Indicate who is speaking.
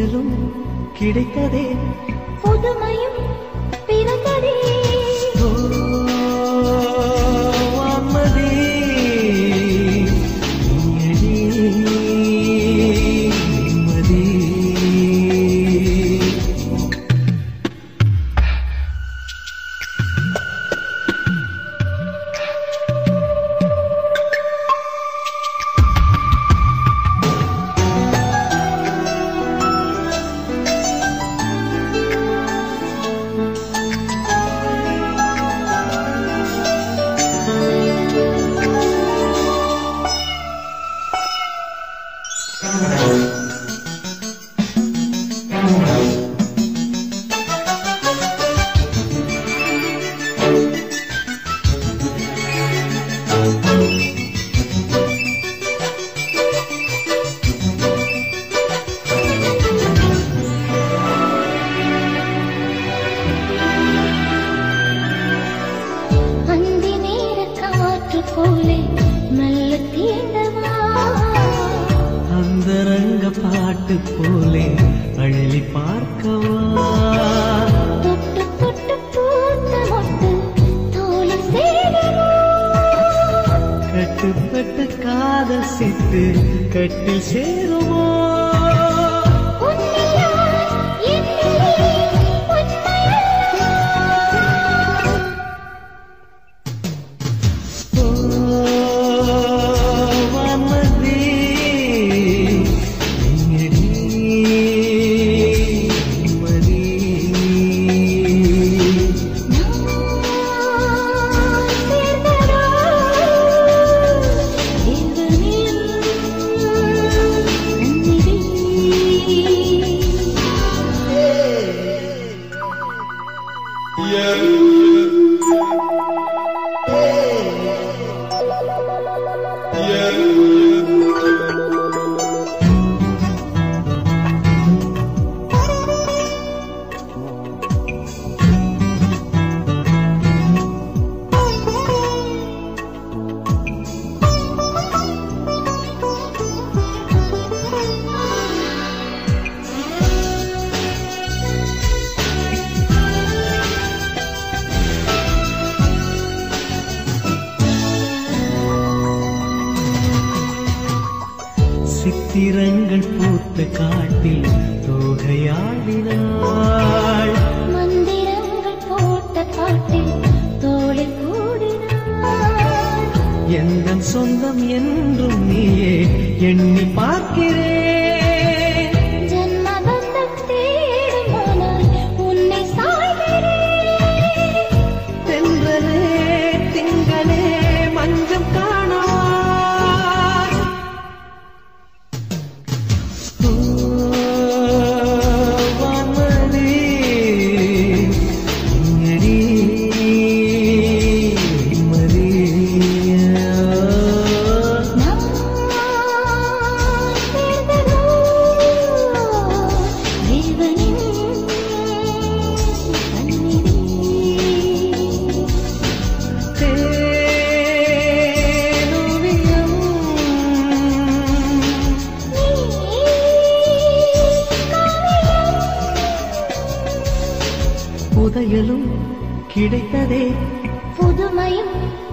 Speaker 1: புதையலும் கிடைத்ததே
Speaker 2: புதுமையும் பிறந்ததே
Speaker 1: ஓ, வான்மதி, நீயடி நிம்மதி.
Speaker 2: அந்தி நேர காற்று போலே நல்ல தீண்டவா
Speaker 1: அந்தரங்க பாட்டு போலே அழலி பார்க்கவா
Speaker 2: தொட்டு தொட்டு பூத்த மொட்டு தோலை சேரவா
Speaker 1: கட்டுப்பட்டு காதல் சித்து கட்டில் சேருமோ
Speaker 2: உன்னிலா என்னிலே உண்மையா
Speaker 1: ஓ, வான்மதி, நீயடி நிம்மதி. சித்திரங்கள் பூத்த காட்டில் தோகையாடினாள்
Speaker 2: மந்திரங்கள் போட்ட பாட்டில் தோழி கூடினாள்
Speaker 1: எந்த சொந்தம் என்றும் நீயே எண்ணி பார்க்கிறேன்
Speaker 2: ஜன்மபந்தம் தேடுமானால் உன்னை சாய்கிறேன்
Speaker 1: தென்றலே திங்களே மஞ்சம் காணா ஓ, வான்மதி, நீயடி நிம்மதி.
Speaker 2: நான் சேர்ந்ததோ தேவனின் சந்நிதி.
Speaker 1: தேனுவியம் புதையலும் கிடைத்ததே
Speaker 2: புதுமையும்